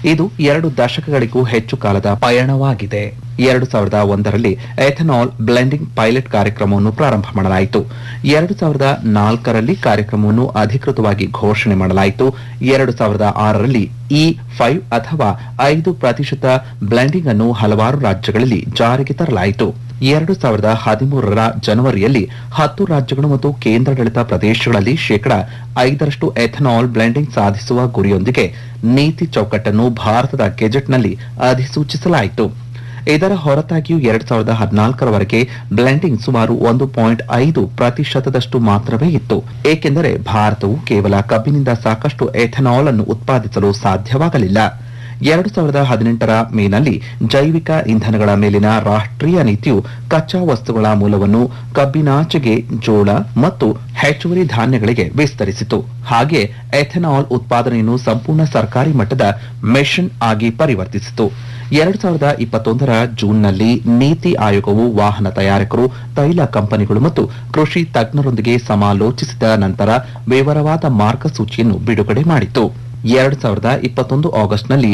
ಇದು ಎರಡು ದಶಕಗಳಿಗೂ ಹೆಚ್ಚು ಕಾಲದ ಪಯಣವಾಗಿದೆ ಎರಡು ಸಾವಿರದ ಒಂದರಲ್ಲಿ ಎಥನಾಲ್ ಬ್ಲೆಂಡಿಂಗ್ ಪೈಲಟ್ ಕಾರ್ಯಕ್ರಮವನ್ನು ಪ್ರಾರಂಭ ಮಾಡಲಾಯಿತು ಎರಡು ಸಾವಿರದ ನಾಲ್ಕರಲ್ಲಿ ಕಾರ್ಯಕ್ರಮವನ್ನು ಅಧಿಕೃತವಾಗಿ ಘೋಷಣೆ ಮಾಡಲಾಯಿತು ಎರಡು ಸಾವಿರದ ಆರರಲ್ಲಿ ಇ ಫೈವ್ ಅಥವಾ ಐದು ಪ್ರತಿಶತ ಬ್ಲೆಂಡಿಂಗ್ ಅನ್ನು ಹಲವಾರು ರಾಜ್ಯಗಳಲ್ಲಿ ಜಾರಿಗೆ ತರಲಾಯಿತು ಎರಡು ಸಾವಿರದ ಹದಿಮೂರರ ಜನವರಿಯಲ್ಲಿ ಹತ್ತು ರಾಜ್ಯಗಳು ಮತ್ತು ಕೇಂದ್ರಾಡಳಿತ ಪ್ರದೇಶಗಳಲ್ಲಿ ಶೇಕಡ ಐದರಷ್ಟು ಎಥನಾಲ್ ಬ್ಲೆಂಡಿಂಗ್ ಸಾಧಿಸುವ ಗುರಿಯೊಂದಿಗೆ ನೀತಿ ಚೌಕಟ್ಟನ್ನು ಭಾರತದ ಗೆಜೆಟ್ನಲ್ಲಿ ಅಧಿಸೂಚಿಸಲಾಯಿತು ಇದರ ಹೊರತಾಗಿಯೂ ಎರಡ್ ಸಾವಿರದ ಹದಿನಾಲ್ಕರವರೆಗೆ ಬ್ಲೆಂಡಿಂಗ್ ಸುಮಾರು ಒಂದು ಪಾಯಿಂಟ್ ಐದು ಪ್ರತಿಶತದಷ್ಟು ಮಾತ್ರವೇ ಇತ್ತು ಏಕೆಂದರೆ ಭಾರತವು ಕೇವಲ ಕಬ್ಬಿನಿಂದ ಸಾಕಷ್ಟು ಎಥನಾಲ್ ಅನ್ನು ಉತ್ಪಾದಿಸಲು ಸಾಧ್ಯವಾಗಲಿಲ್ಲ ಎರಡು ಸಾವಿರದ ಹದಿನೆಂಟರ ಮೇನಲ್ಲಿ ಜೈವಿಕ ಇಂಧನಗಳ ಮೇಲಿನ ರಾಷ್ಟ್ರೀಯ ನೀತಿಯು ಕಚ್ಚಾ ವಸ್ತುಗಳ ಮೂಲವನ್ನು ಕಬ್ಬಿನಾಚೆಗೆ ಜೋಳ ಮತ್ತು ಹೆಚ್ಚುವರಿ ಧಾನ್ಯಗಳಿಗೆ ವಿಸ್ತರಿಸಿತು ಹಾಗೆ ಎಥೆನಾಲ್ ಉತ್ಪಾದನೆಯನ್ನು ಸಂಪೂರ್ಣ ಸರ್ಕಾರಿ ಮಟ್ಟದ ಮಿಷನ್ ಆಗಿ ಪರಿವರ್ತಿಸಿತು ಎರಡು ಸಾವಿರದ ಇಪ್ಪತ್ತೊಂದರ ಜೂನ್ನಲ್ಲಿ ನೀತಿ ಆಯೋಗವು ವಾಹನ ತಯಾರಕರು ತೈಲ ಕಂಪನಿಗಳು ಮತ್ತು ಕೃಷಿ ತಜ್ಞರೊಂದಿಗೆ ಸಮಾಲೋಚಿಸಿದ ನಂತರ ವಿವರವಾದ ಮಾರ್ಗಸೂಚಿಯನ್ನು ಬಿಡುಗಡೆ ಮಾಡಿತು ಎರಡು ಸಾವಿರದ ಇಪ್ಪತ್ತೊಂದು ಆಗಸ್ಟ್ನಲ್ಲಿ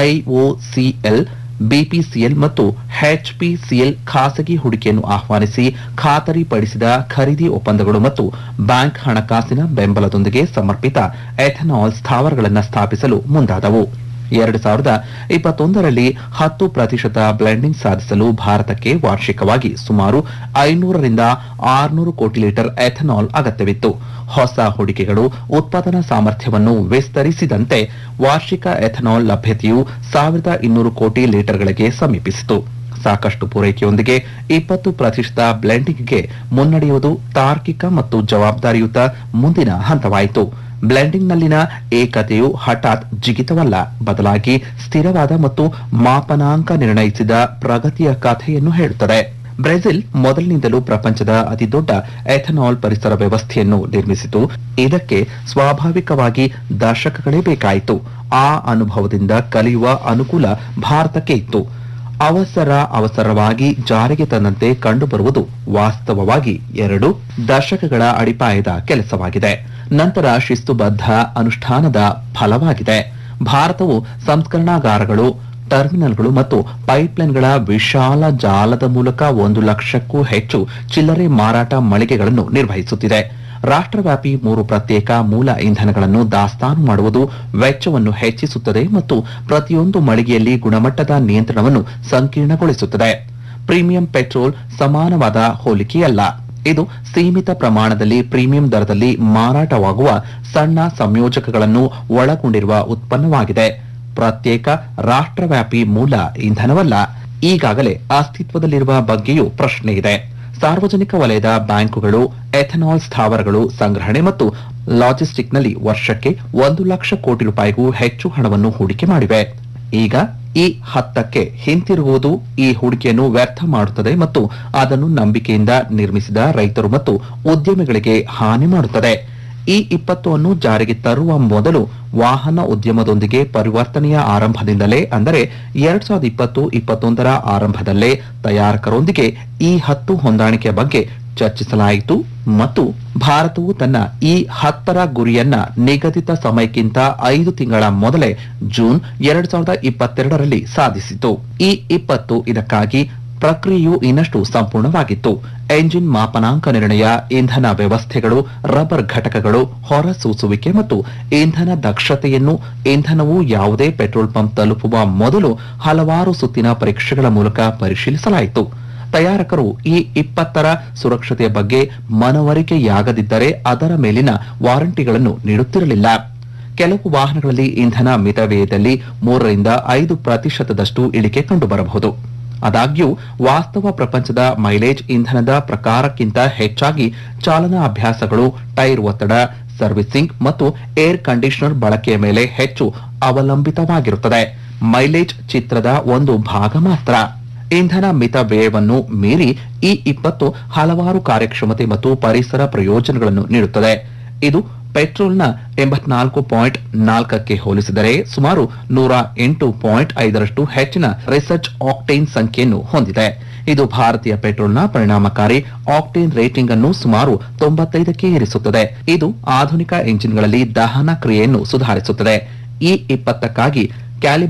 ಐಒಸಿಎಲ್ ಬಿಪಿಸಿಎಲ್ ಮತ್ತು ಎಚ್ಪಿಸಿಎಲ್ ಖಾಸಗಿ ಹೂಡಿಕೆಯನ್ನು ಆಹ್ವಾನಿಸಿ ಖಾತರಿಪಡಿಸಿದ ಖರೀದಿ ಒಪ್ಪಂದಗಳು ಮತ್ತು ಬ್ಯಾಂಕ್ ಹಣಕಾಸಿನ ಬೆಂಬಲದೊಂದಿಗೆ ಸಮರ್ಪಿತ ಎಥನಾಲ್ ಸ್ಥಾವರಗಳನ್ನು ಸ್ಥಾಪಿಸಲು ಮುಂದಾದವು ಎರಡು ಸಾವಿರದ ಇಪ್ಪತ್ತೊಂದರಲ್ಲಿ ಹತ್ತು ಪ್ರತಿಶತ ಬ್ಲೆಂಡಿಂಗ್ ಸಾಧಿಸಲು ಭಾರತಕ್ಕೆ ವಾರ್ಷಿಕವಾಗಿ ಸುಮಾರು ಐನೂರರಿಂದ ಆರುನೂರು ಕೋಟಿ ಲೀಟರ್ ಎಥನಾಲ್ ಅಗತ್ಯವಿತ್ತು ಹೊಸ ಹೂಡಿಕೆಗಳು ಉತ್ಪಾದನಾ ಸಾಮರ್ಥ್ಯವನ್ನು ವಿಸ್ತರಿಸಿದಂತೆ ವಾರ್ಷಿಕ ಎಥನಾಲ್ ಲಭ್ಯತೆಯು ಸಾವಿರದ ಇನ್ನೂರು ಕೋಟಿ ಲೀಟರ್ಗಳಿಗೆ ಸಮೀಪಿಸಿತು ಸಾಕಷ್ಟು ಪೂರೈಕೆಯೊಂದಿಗೆ ಇಪ್ಪತ್ತು ಪ್ರತಿಶತ ಬ್ಲೆಂಡಿಂಗ್ಗೆ ಮುನ್ನಡೆಯುವುದು ತಾರ್ಕಿಕ ಮತ್ತು ಜವಾಬ್ದಾರಿಯುತ ಮುಂದಿನ ಹಂತವಾಯಿತು ಬ್ಲೆಂಡಿಂಗ್ನಲ್ಲಿನ ಏಕತೆಯು ಹಠಾತ್ ಜಿಗಿತವಲ್ಲ ಬದಲಾಗಿ ಸ್ಥಿರವಾದ ಮತ್ತು ಮಾಪನಾಂಕ ನಿರ್ಣಯಿಸಿದ ಪ್ರಗತಿಯ ಕಥೆಯನ್ನು ಹೇಳುತ್ತದೆ ಬ್ರೆಜಿಲ್ ಮೊದಲಿನಿಂದಲೂ ಪ್ರಪಂಚದ ಅತಿದೊಡ್ಡ ಎಥನಾಲ್ ಪರಿಸರ ವ್ಯವಸ್ಥೆಯನ್ನು ನಿರ್ಮಿಸಿತು ಇದಕ್ಕೆ ಸ್ವಾಭಾವಿಕವಾಗಿ ದಶಕಗಳೇ ಬೇಕಾಯಿತು ಆ ಅನುಭವದಿಂದ ಕಲಿಯುವ ಅನುಕೂಲ ಭಾರತಕ್ಕೆ ಇತ್ತು ಅವಸರ ಅವಸರವಾಗಿ ಜಾರಿಗೆ ತಂದಂತೆ ಕಂಡುಬರುವುದು ವಾಸ್ತವವಾಗಿ ಎರಡು ದಶಕಗಳ ಅಡಿಪಾಯದ ಕೆಲಸವಾಗಿದೆ ನಂತರ ಶಿಸ್ತುಬದ್ಧ ಅನುಷ್ಠಾನದ ಫಲವಾಗಿದೆ ಭಾರತವು ಸಂಸ್ಕರಣಾಗಾರಗಳು ಟರ್ಮಿನಲ್ಗಳು ಮತ್ತು ಪೈಪ್ಲೈನ್ಗಳ ವಿಶಾಲ ಜಾಲದ ಮೂಲಕ ಒಂದು ಲಕ್ಷಕ್ಕೂ ಹೆಚ್ಚು ಚಿಲ್ಲರೆ ಮಾರಾಟ ಮಳಿಗೆಗಳನ್ನು ನಿರ್ವಹಿಸುತ್ತಿದೆ ರಾಷ್ಟ್ರವ್ಯಾಪಿ ಮೂರು ಪ್ರತ್ಯೇಕ ಮೂಲ ಇಂಧನಗಳನ್ನು ದಾಸ್ತಾನು ಮಾಡುವುದು ವೆಚ್ಚವನ್ನು ಹೆಚ್ಚಿಸುತ್ತದೆ ಮತ್ತು ಪ್ರತಿಯೊಂದು ಮಳಿಗೆಯಲ್ಲಿ ಗುಣಮಟ್ಟದ ನಿಯಂತ್ರಣವನ್ನು ಸಂಕೀರ್ಣಗೊಳಿಸುತ್ತದೆ ಪ್ರೀಮಿಯಂ ಪೆಟ್ರೋಲ್ ಸಮಾನವಾದ ಹೋಲಿಕೆಯಲ್ಲ ಇದು ಸೀಮಿತ ಪ್ರಮಾಣದಲ್ಲಿ ಪ್ರೀಮಿಯಂ ದರದಲ್ಲಿ ಮಾರಾಟವಾಗುವ ಸಣ್ಣ ಸಂಯೋಜಕಗಳನ್ನು ಒಳಗೊಂಡಿರುವ ಉತ್ಪನ್ನವಾಗಿದೆ ಪ್ರತ್ಯೇಕ ರಾಷ್ಟ್ರವ್ಯಾಪಿ ಮೂಲ ಇಂಧನವಲ್ಲ ಈಗಾಗಲೇ ಅಸ್ತಿತ್ವದಲ್ಲಿರುವ ಬಗ್ಗೆಯೂ ಪ್ರಶ್ನೆ ಇದೆ ಸಾರ್ವಜನಿಕ ವಲಯದ ಬ್ಯಾಂಕುಗಳು ಎಥನಾಲ್ ಸ್ಥಾವರಗಳು ಸಂಗ್ರಹಣೆ ಮತ್ತು ಲಾಜಿಸ್ಟಿಕ್ನಲ್ಲಿ ವರ್ಷಕ್ಕೆ ಒಂದು ಲಕ್ಷ ಕೋಟಿ ರೂಪಾಯಿಗೂ ಹೆಚ್ಚು ಹಣವನ್ನು ಹೂಡಿಕೆ ಮಾಡಿವೆ ಈಗ ಈ ಹತ್ತಕ್ಕೆ ಹಿಂತಿರುಗುವುದು ಈ ಹೂಡಿಕೆಯನ್ನು ವ್ಯರ್ಥ ಮಾಡುತ್ತದೆ ಮತ್ತು ಅದನ್ನು ನಂಬಿಕೆಯಿಂದ ನಿರ್ಮಿಸಿದ ರೈತರು ಮತ್ತು ಉದ್ಯಮಿಗಳಿಗೆ ಹಾನಿ ಮಾಡುತ್ತದೆ ಈ ಇಪ್ಪತ್ತು ಅನ್ನು ಜಾರಿಗೆ ತರುವ ಮೊದಲು ವಾಹನ ಉದ್ಯಮದೊಂದಿಗೆ ಪರಿವರ್ತನೆಯ ಆರಂಭದಿಂದಲೇ ಅಂದರೆ ಎರಡ್ ಸಾವಿರದ ಇಪ್ಪತ್ತು ಇಪ್ಪತ್ತೊಂದರ ಆರಂಭದಲ್ಲೇ ತಯಾರಕರೊಂದಿಗೆ ಈ ಹತ್ತು ಹೊಂದಾಣಿಕೆಯ ಬಗ್ಗೆ ಚರ್ಚಿಸಲಾಯಿತು ಮತ್ತು ಭಾರತವು ತನ್ನ ಈ ಹತ್ತರ ಗುರಿಯನ್ನ ನಿಗದಿತ ಸಮಯಕ್ಕಿಂತ ಐದು ತಿಂಗಳ ಮೊದಲೇ ಜೂನ್ ಎರಡ್ ಸಾವಿರದ ಇಪ್ಪತ್ತೆರಡರಲ್ಲಿ ಸಾಧಿಸಿತು ಈ ಇಪ್ಪತ್ತು ಇದಕ್ಕಾಗಿ ಪ್ರಕ್ರಿಯೆಯು ಇನ್ನಷ್ಟು ಸಂಪೂರ್ಣವಾಗಿತ್ತು ಎಂಜಿನ್ ಮಾಪನಾಂಕ ನಿರ್ಣಯ ಇಂಧನ ವ್ಯವಸ್ಥೆಗಳು ರಬ್ಬರ್ ಘಟಕಗಳು ಹೊರಸೂಸುವಿಕೆ ಮತ್ತು ಇಂಧನ ದಕ್ಷತೆಯನ್ನು ಇಂಧನವು ಯಾವುದೇ ಪೆಟ್ರೋಲ್ ಪಂಪ್ ತಲುಪುವ ಮೊದಲು ಹಲವಾರು ಸುತ್ತಿನ ಪರೀಕ್ಷೆಗಳ ಮೂಲಕ ಪರಿಶೀಲಿಸಲಾಯಿತು ತಯಾರಕರು ಈ ಇಪ್ಪತ್ತರ ಸುರಕ್ಷತೆಯ ಬಗ್ಗೆ ಮನವರಿಕೆಯಾಗದಿದ್ದರೆ ಅದರ ಮೇಲಿನ ವಾರಂಟಿಗಳನ್ನು ನೀಡುತ್ತಿರಲಿಲ್ಲ ಕೆಲವು ವಾಹನಗಳಲ್ಲಿ ಇಂಧನ ಮಿತವ್ಯಯದಲ್ಲಿ ಮೂರರಿಂದ ಐದು ಪ್ರತಿಶತದಷ್ಟು ಇಳಿಕೆ ಕಂಡುಬರಬಹುದು ಆದಾಗ್ಯೂ ವಾಸ್ತವ ಪ್ರಪಂಚದ ಮೈಲೇಜ್ ಇಂಧನದ ಪ್ರಕಾರಕ್ಕಿಂತ ಹೆಚ್ಚಾಗಿ ಚಾಲನಾ ಅಭ್ಯಾಸಗಳು ಟೈರ್ ಒತ್ತಡ ಸರ್ವಿಸಿಂಗ್ ಮತ್ತು ಏರ್ ಕಂಡೀಷನರ್ ಬಳಕೆಯ ಮೇಲೆ ಹೆಚ್ಚು ಅವಲಂಬಿತವಾಗಿರುತ್ತದೆ ಮೈಲೇಜ್ ಚಿತ್ರದ ಒಂದು ಭಾಗ ಮಾತ್ರ ಇಂಧನ ಮಿತ ವ್ಯಯವನ್ನು ಮೀರಿ ಈ ಇಪ್ಪತ್ತು ಹಲವಾರು ಕಾರ್ಯಕ್ಷಮತೆ ಮತ್ತು ಪರಿಸರ ಪ್ರಯೋಜನಗಳನ್ನು ನೀಡುತ್ತದೆ ಇದು ಪೆಟ್ರೋಲ್ನ ಎಂಬತ್ನಾಲ್ಕು ಪಾಯಿಂಟ್ ನಾಲ್ಕಕ್ಕೆ ಹೋಲಿಸಿದರೆ ಸುಮಾರು ನೂರ ಎಂಟು ಪಾಯಿಂಟ್ ಐದರಷ್ಟು ಹೆಚ್ಚಿನ ರಿಸರ್ಚ್ ಆಕ್ಟೇನ್ ಸಂಖ್ಯೆಯನ್ನು ಹೊಂದಿದೆ ಇದು ಭಾರತೀಯ ಪೆಟ್ರೋಲ್ನ ಪರಿಣಾಮಕಾರಿ ಆಕ್ಟೇನ್ ರೇಟಿಂಗ್ ಅನ್ನು ಸುಮಾರು ತೊಂಬತ್ತೈದಕ್ಕೆ ಏರಿಸುತ್ತದೆ ಇದು ಆಧುನಿಕ ಎಂಜಿನ್ಗಳಲ್ಲಿ ದಹನ ಕ್ರಿಯೆಯನ್ನು ಸುಧಾರಿಸುತ್ತದೆ ಈ ಇಪ್ಪತ್ತಕ್ಕಾಗಿ ಕ್ಯಾಲಿ